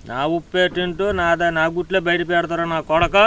నా ఉప్పు తింటూ నాదా నా గుట్లే బయట పెడతారా నా కొడక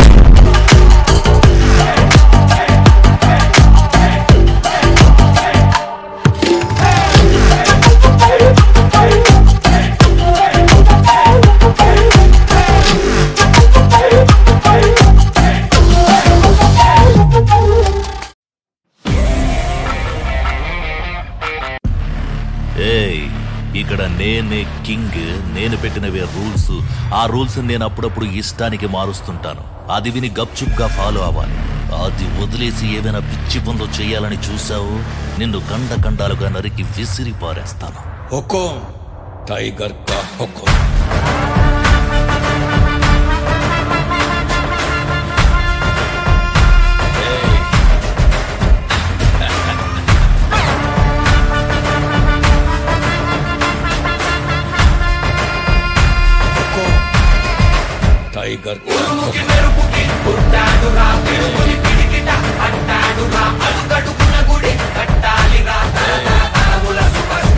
ఏయ్ ఇక్కడ నేనే కింగ్ నేను పెట్టినవే రూల్స్ ఆ రూల్స్ నేను అప్పుడప్పుడు ఇష్టానికి మారుస్తుంటాను అది విని గప్చుప్గా ఫాలో అవ్వాలి అది వదిలేసి ఏదైనా పిచ్చి పనులు చేయాలని చూసావు నిన్ను కండ కండాలుగా నరికి విసిరి పారేస్తాను हुकुम टाइगर का हुकुम हुकुम टाइगर का हुकुम అడుగడుగున గుడి కట్టాలి రా తరముల సుఖ